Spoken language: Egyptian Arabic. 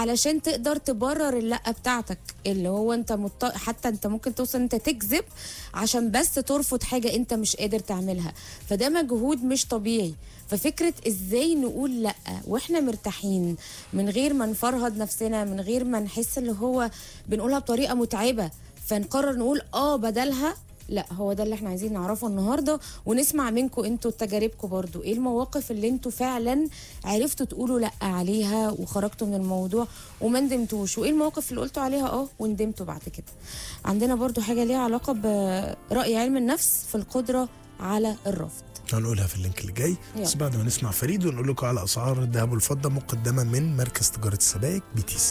علشان تقدر تبرر اللا بتاعتك اللي هو انت مط... حتى انت ممكن توصل انت تكذب عشان بس ترفض حاجه انت مش قادر تعملها فده مجهود مش طبيعي ففكره ازاي نقول لا واحنا مرتاحين من غير ما نفرهد نفسنا من غير ما نحس اللي هو بنقولها بطريقه متعبه فنقرر نقول اه بدلها لا هو ده اللي احنا عايزين نعرفه النهارده ونسمع منكم انتوا تجاربكم برضو ايه المواقف اللي انتوا فعلا عرفتوا تقولوا لا عليها وخرجتوا من الموضوع وما ندمتوش وايه المواقف اللي قلتوا عليها اه وندمتوا بعد كده عندنا برضو حاجه ليها علاقه برأي علم النفس في القدره على الرفض هنقولها في اللينك اللي جاي يلا. بس بعد ما نسمع فريد ونقول لكم على اسعار الذهب والفضه مقدمه من مركز تجاره السبائك بي تي سي